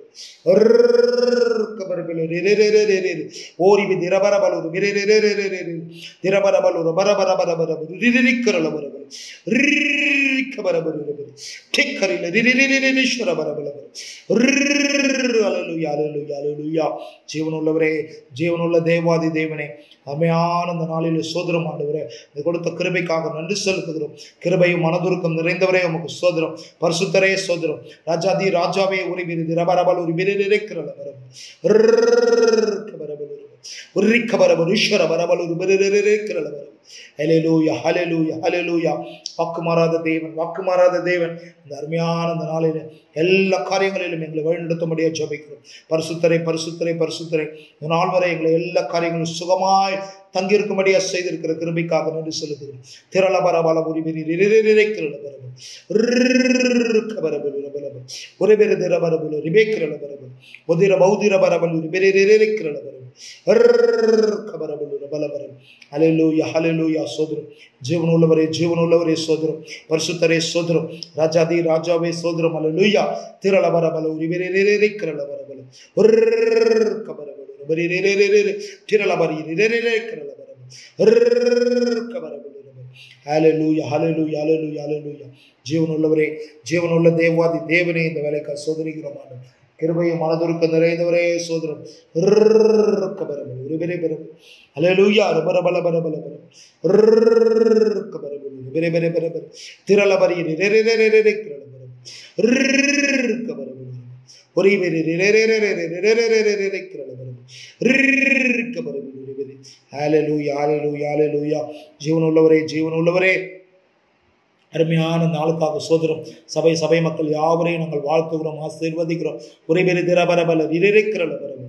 ரபரபு கபரபலு ரிரி ரிரி ரிரி ரிரி ஓரி வி திரபரபலு ரிரி ரிரி ரிரி ரிரி திரபரபலு ரபரபரபரபரபு ரிரி ரிக்கிறல பரபு ரிரி கபரபலு ரபரு டிக்கரில ரிரி ரிரி ரிரி ஷரபரபலபு அலலுயா அலலுயா அலலுயா ஜீவனுள்ளவரே ஜீவனுள்ள தேவாதி தேவனே அமையான இந்த நாளில் சோதரம் ஆண்டவரே இது கொடுத்த கிருபைக்காக நன்றி செலுத்துகிறோம் கிருபையும் மனதுருக்கம் நிறைந்தவரே உமக்கு சோதரம் பரிசுத்தரே சோதரம் ராஜாதி ராஜாவே உரிமிருது ரபரபல் ஒரு விரிக்கிறல வரபு உரிக்க வரபு ஈஸ்வர வரபல் ஒரு விரிக்கிறல வரபு ஹலெலூயா ஹலெலூயா ஹலெலூயா வாக்கு மாறாத தேவன் வாக்கு மாறாத தேவன் இந்த அருமையான இந்த நாளில் எல்லா காரியங்களிலும் எங்களை வழிநடத்தும்படியாக ஜபிக்கிறோம் பரிசுத்தரை பரிசுத்தரை பரிசுத்தரை இந்த நாள் வரை எங்களை எல்லா காரியங்களும் சுகமாய் தங்கியிருக்கும்படியா செய்திருக்கிற கிருபிக்காக நன்றி செலுத்துகிறோம் திரள பரபல உரிமை நிறைக்கிறல பரபு ஒரு பேரு திர பரபுல ரிபேக்கிறல பரபு ஒதிர பௌதிர பரபல் ரிபெரே இருக்கிறல பரபு கபரபுல பலபரம் அலையலூயா ஹலெலூயா சோதரம் ஜீவனுள்ளவரே ஜீவனுள்ளவரே சோதரம் பரிசுத்தரே சோதரம் ராஜாதி ராஜாவே சோதரம் அலலுயா திரள வரபல உரிவரே கிரள வரபல ஒரு கபரபல பரி ரே ரே ரே ரே திரள பரி ரே ரே ரே கிரள வரபல கபரபல ஹalleluya ஹalleluya ஹalleluya ஹalleluya ஜீவனுள்ளவரே ஜீவனுள்ள தேவாதி தேவனே இந்த வேலைக்கு சோதரிக்கிறோம் ஆண்டவர் கிருபையும் மனதுருக்க நிறைந்தவரே சோதரம் கபரபல உரிவரே பெரும் அலலுயா ரபர பல பல பல பல கபரபல பெரிய பெரிய பெரிய பெரிய திரள பரிய நிறை கிரள பரம் கபரபல ஒரே பேரு ஹalleluya hallelujah hallelujah ஜீவன் உள்ளவரே ஜீவன் உள்ளவரே அருமையான நாளுக்காக சோதரம் சபை சபை மக்கள் யாவரையும் நாங்கள் வாழ்த்துகிறோம் ஆசீர்வதிக்கிறோம் ஒரே பேரு திரபரபல இருக்கிற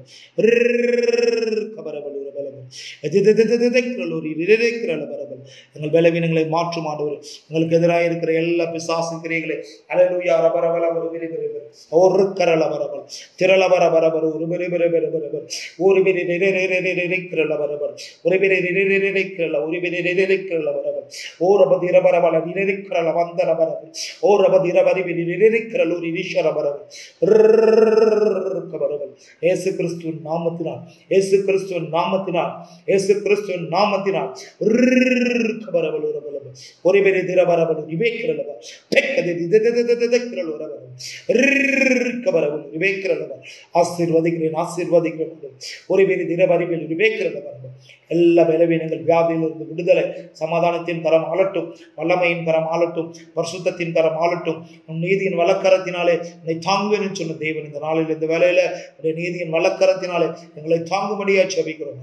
எங்கள் பலவீனங்களை மாற்றும் ஆண்டவர் எங்களுக்கு எதிராக இருக்கிற எல்லா பிசாசு கிரைகளை அலலுயா ரபரபல ஒரு விரி விரிவர் ஒரு கரல பரபல் திரள பர பரபர் ஒரு பெரிய பெரிய பெரிய பரபர் ஒரு பெரிய நிறைக்கிறல பரபர் ஒரு பெரிய நிறைக்கிறல ஒரு பெரிய நிறைக்கிறல பரபர் ஓரபதி இரபரபல நிறைக்கிறல வந்தர பரபர் ஓரபதி இரபரி நிறைக்கிறல் ஒரு ஈஸ்வர பரபர் பரபல் ஏசு கிறிஸ்துவின் நாமத்தினால் ஏசு கிறிஸ்துவின் நாமத்தினால் ஏசு கிறிஸ்துவின் நாமத்தினால் பரபல் ஒரு பரபல் ஒரு பெரிய திரபரபல் இவைக்கிறலவா பெக்கது திததததததக்கிறல் ஒரு பரபல் விவேக்கிறதவர் ஆசீர்வதிக்கிறேன் ஆசீர்வதிக்கிறேன் ஒரு பேர் திரபறிவில் விவேக்கிறதவர் எல்லா பலவீனங்கள் வியாதியிலிருந்து விடுதலை சமாதானத்தின் கரம் ஆளட்டும் வல்லமையின் கரம் ஆளட்டும் பரிசுத்தத்தின் கரம் ஆளட்டும் உன் நீதியின் வழக்கரத்தினாலே என்னை தாங்குவேன்னு சொன்ன தேவன் இந்த நாளில் இந்த வேலையில உடைய நீதியின் வழக்கரத்தினாலே எங்களை தாங்கும்படியா செபிக்கிறோம்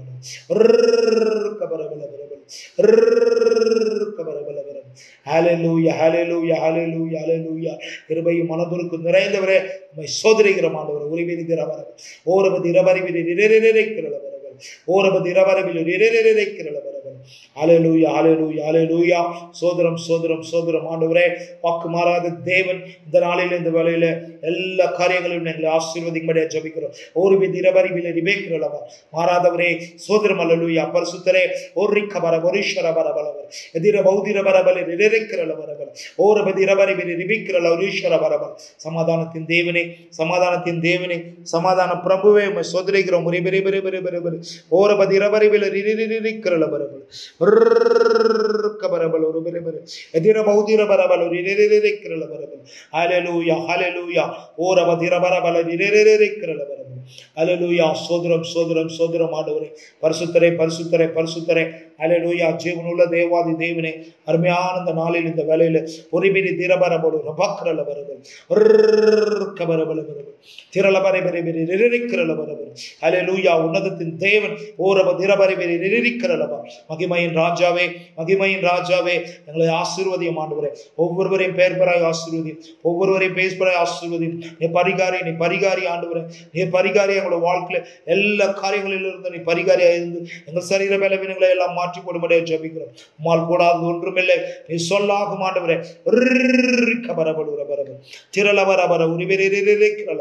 கபரபல கபரபல ஹalleluya hallelujah hallelujah hallelujah கிருபையும் மனதுருக்கு நிறைந்தவரே உம்மை சோதரிக்கிறோம் ஆண்டவரே உரிமைதிரவர் ஓரபதி இரபரிவில் நிறைக்கிறவர் ஓரபதி இரபரவில் நிறைக்கிறவர் அலையலூயா அலையலூயா அலையலூயா சோதரம் சோதரம் சோதரம் ஆண்டவரே வாக்கு மாறாத தேவன் இந்த நாளில் இந்த வேலையில எல்லா காரியங்களையும் எங்களை ஆசீர்வதிக்கும்படியா ஜபிக்கிறோம் ஒரு வித இரவறிவில் ரிபேக்கிறவா மாறாதவரே சோதரம் அல்லலூயா பரிசுத்தரே ஒரு கபர ஒரீஸ்வர பரபலவர் எதிர பௌதிர பரபல நிறைக்கிறல பரபல ஒரு பதி இரவறிவில் ரிபிக்கிறல ஒரீஸ்வர பரபல் சமாதானத்தின் தேவனே சமாதானத்தின் தேவனே சமாதான பிரபுவே உம்மை சோதரிக்கிறோம் ஒரே பெரிய பெரிய பெரிய பெரிய பெரிய ஒரு பதி இரவறிவில் ரிரிக்கிறல பரபல் பரபல் ஒரு பெரிய பெரிய எதிர பௌதிர பரபல் ஒரு நிறைக்கிறல பரபல் ஹalleluya ஹalleluya ஓர பதிர பரபல நிறைக்கிறல பரபல் ஹalleluya சோதரம் சோதரம் சோதரம் ஆண்டவரே பரிசுத்தரே பரிசுத்தரே பரிசுத்தரே ஹalleluya ஜீவனுள்ள தேவாதி தேவனே அருமையான இந்த நாளில் இந்த வேளையில ஒருபிரி திரபரபடு ரபக்கரல பரபல் கபரபல பரபல் திரள பரபரி நிறைக்கிறல பரபல் ஹalleluya உன்னதத்தின் தேவன் ஓரப திரபரி நிறைக்கிறலபா மகிமையின் ராஜாவே மகிமையின் ராஜாவே எங்களை ஆசீர்வதியம் ஆண்டவரே ஒவ்வொருவரையும் பெயர் பெறாய் ஆசீர்வதியும் ஒவ்வொருவரையும் பேர் பெறாய் ஆசீர்வதியும் நீ பரிகாரி நீ பரிகாரி ஆண்டவரே நீ பரிகாரி எங்களோட வாழ்க்கையில எல்லா காரியங்களிலும் இருந்து நீ பரிகாரியா இருந்து எங்கள் சரீர பலவீனங்களை எல்லாம் மாற்றி போடும்படியாக ஜபிக்கிறோம் உமால் கூடாது ஒன்றுமில்லை நீ சொல்லாகும் ஆண்டவரே கபரபடுகிற பரபர் திரள வரபர உரிவிரிக்கிறள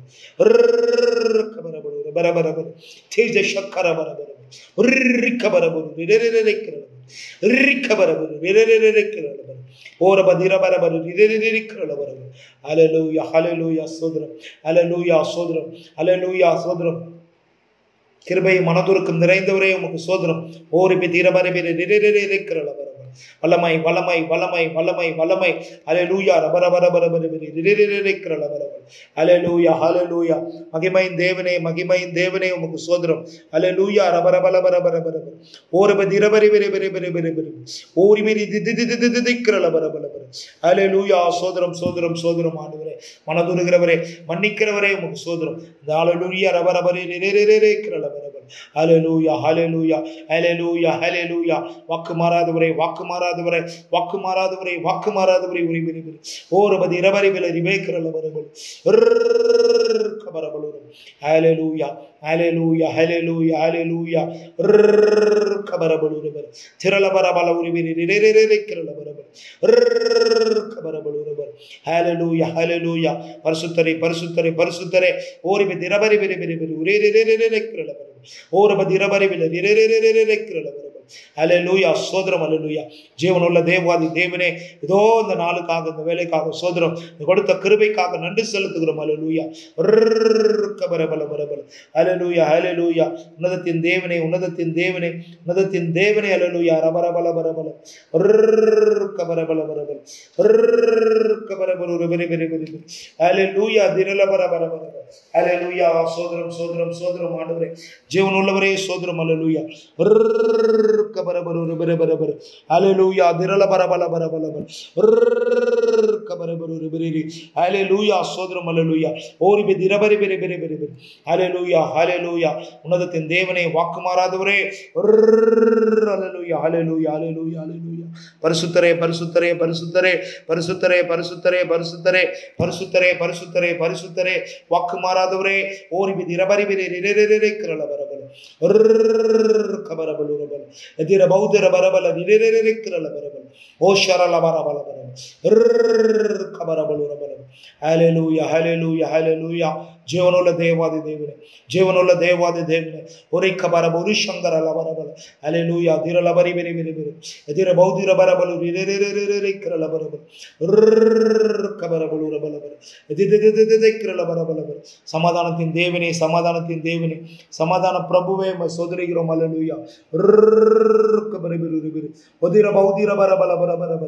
பரபர் பரபரபர் தேஜ சக்கர பரபர் உரிக்கபரபர் விரரிக்கிறள ரிக்கபரபர் விரரிக்கிறள ஓரப திரபரபர் விரரிக்கிறள பரபர் அலலூயா ஹலலூயா சோதரம் அலலூயா சோதரம் அலலூயா சோதரம் கிருபை மனதுருக்கும் நிறைந்தவரே உமக்கு சோதரம் ஓரிப்பி தீரபரபிர நிறைக்கிறள பரபர் வல்லமை வல்லமை வல்லமை வல்லமை வல்லமை அலலூயா ரபர பர பர பர நிறைக்கிறள பரபர் அலலூயா ஹலலூயா மகிமையின் தேவனே மகிமையின் தேவனே உமக்கு சோதரம் அலலூயா ரபர பல பர பர பர ஓரப திரபரி பெரிய பெரிய பெரிய பெரிய பெரிய ஓரி மீறி திதிக்கிறள பர பல பர அலலூயா சோதரம் சோதரம் சோதரம் ஆண்டவரே மனதுருகிறவரே மன்னிக்கிறவரே உமக்கு சோதரம் இந்த அலலூயா ரபர பரி நிறைக்கிறள பரபர் ஹalleluya ஹalleluya ஹalleluya ஹalleluya வாக்கு மாறாதவரே வாக்கு மாறாதவரே வாக்கு மாறாதவரே வாக்கு மாறாதவரே உரிமை ஓரபதி இரவரை வில ரிபேக்கிறல வரபல் கபரபல் ஹalleluya ஹalleluya ஹalleluya ஹalleluya கபரபல் உரபல் திரள பரபல உரிமை நிறைக்கிறல வரபல் கபரபல் உரபல் ஹalleluya ஹalleluya பரிசுத்தரே பரிசுத்தரே பரிசுத்தரே ஓரிபி திரபரி பெரிய பெரிய பெரிய உரே நிறைக்கிறல வரபல் ஓரபதி இரபறிவில் நிறைக்கிறல வரபல் அலலூயா சோதரம் அலலூயா ஜீவனுள்ள தேவாதி தேவனே ஏதோ இந்த நாளுக்காக இந்த வேலைக்காக சோதரம் கொடுத்த கிருபைக்காக நன்றி செலுத்துகிறோம் அலலூயா பரபல பரபல அலலூயா அலலூயா உன்னதத்தின் தேவனே உன்னதத்தின் தேவனே உன்னதத்தின் தேவனே அலலூயா ரபரபல பரபல கபரபல பரபல கபரபல ஒரு பெரிய பெரிய பெரிய அலலூயா திரல பரபர பரபல அலலூயா சோதரம் சோதரம் சோதரம் ஆண்டவரே ஜீவன் உள்ளவரே சோதரம் அலலூயா பரபர ஒரு பெரிய பெரிய பெரிய அலலூயா திரல பரபல பரபல அலலூயா ஹalleluya ஹalleluya ஹalleluya ஹalleluya ஒரு பெரிய பெரிய பெரிய பெரிய அலலூயா திரல பரபல பரபல அலலூயா ஹalleluya ஹalleluya ஹalleluya ஒரு பெரிய பெரிய பெரிய பெரிய அலலூயா திரல பரபல பரபல அலலூயா திரல பரபல பரபல அலலூயா ஹalleluya கபரபருபரி ஹalleluya சோதரம் ஹalleluya ஓரி திரபரி பெரி பெரி பெரி பெரி ஹalleluya ஹalleluya உன்னதத்தின் தேவனே வாக்கு மாறாதவரே ஹalleluya ஹalleluya ஹalleluya ஹalleluya பரிசுத்தரே பரிசுத்தரே பரிசுத்தரே பரிசுத்தரே பரிசுத்தரே பரிசுத்தரே பரிசுத்தரே பரிசுத்தரே பரிசுத்தரே வாக்கு மாறாதவரே ஓரி திரபரி பெரி ரிரரிரே கிரல பரபல கபரபல உரபல எதிர பௌதர பரபல ரிரரிரே கிரல பரபல ஓ ஷரல பரபல பரபல கபரபல உரபல ஹalleluya ஹalleluya ஹalleluya ಜೀವನೋಲ್ಲ ದೇವಾದಿ ದೇವನೇ ಜೀವನೋಲ್ಲ ದೇವಾದಿ ದೇವನೇ ಒರಿ ಕಬರ ಬುರಿ ಶಂಕರ ಲಬರಬಲ ಅಲೆಲೂಯ ದಿರ ಲಬರಿ ಬೆರಿ ಬೆರಿ ಬೆರಿ ಎದಿರ ಬೌದಿರ ಬರಬಲು ರಿರೆ ರಿರೆ ರಿರೆ ರಿ ಕಿರಲ ಬರಬಲ கபர பலுர பலபல எதிரெதிரெதிரெதிரெ கிரல பரபலபல சமாதானத்தின் தேவனே சமாதானத்தின் தேவனே சமாதான பிரபுவே உம்மை சோதரிகிறோம் அல்லேலூயா கபர பெரு பெரு ஒதிர பௌதிர பரபல பர பர பர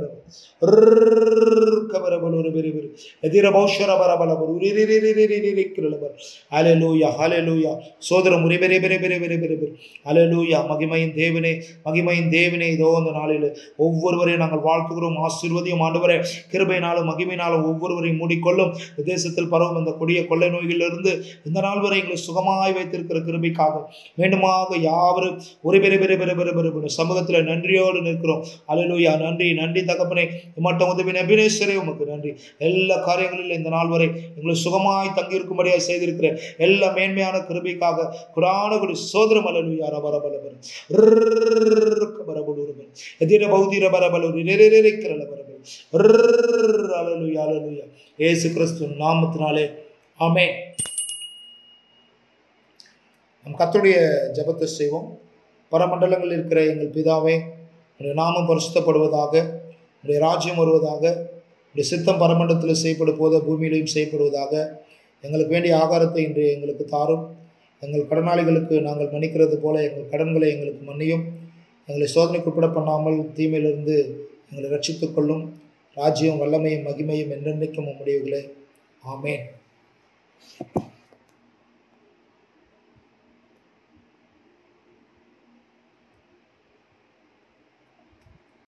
கபர பலுர பெரு பெரு எதிர பௌஷர பரபல பரு ரிரி ரிரி ரிரி ரிரி கிரல பர ஹalleluya ஹalleluya சோதரம் உரி பெரி பெரி பெரி பெரி பெரி பெரி ஹalleluya மகிமையின் தேவனே மகிமையின் தேவனே இதோ அந்த நாளில் ஒவ்வொருவரையும் நாங்கள் வாழ்த்துகிறோம் ஆசீர்வதியும் ஆண்டவரே கிருபையினாலும் மகிமையினாலும் ஒவ்வொருவரையும் மூடிக்கொள்ளும் இந்த தேசத்தில் பரவும் இந்த கொடிய கொள்ளை நோய்களிலிருந்து இந்த நாள் வரை எங்களை சுகமாய் வைத்திருக்கிற கிருபைக்காக வேண்டுமாக யாவரும் ஒரு பெரிய பெரிய பெரிய பெரிய பெரிய பெரிய சமூகத்தில் நன்றியோடு நிற்கிறோம் அலலுயா நன்றி நன்றி தகப்பனே மட்டும் உதவி நபினேஸ்வரே உமக்கு நன்றி எல்லா காரியங்களிலும் இந்த நாள் வரை எங்களை சுகமாய் தங்கியிருக்கும்படியாக செய்திருக்கிற எல்லா மேன்மையான கிருபைக்காக குரான குடி சோதரம் அலலுயா ரபரபலபர பரபலூரபல் எதிர பௌதிர பரபலூர் நிறைக்கிறல பரபல் அலலுயா அலலுயா ஏசு கிறிஸ்து நாமத்தினாலே ஆமே நம் கர்த்தருடைய ஜெபத்தை செய்வோம் பரமண்டலங்களில் இருக்கிற எங்கள் பிதாவே உடைய நாமம் பரிசுத்தப்படுவதாக உடைய ராஜ்யம் வருவதாக உடைய சித்தம் பரமண்டலத்தில் செய்யப்படும் போத பூமியிலையும் செய்யப்படுவதாக எங்களுக்கு வேண்டிய ஆகாரத்தை இன்று எங்களுக்கு தாரும் எங்கள் கடனாளிகளுக்கு நாங்கள் மன்னிக்கிறது போல எங்கள் கடன்களை எங்களுக்கு மன்னியும் எங்களை சோதனைக்கு உட்பட பண்ணாமல் தீமையிலிருந்து எங்களை ரட்சித்துக் கொள்ளும் ராஜ்யம் வல்லமையும் மகிமையும் என்றென்றைக்கும் உம்முடையவர்களே ஆமேன்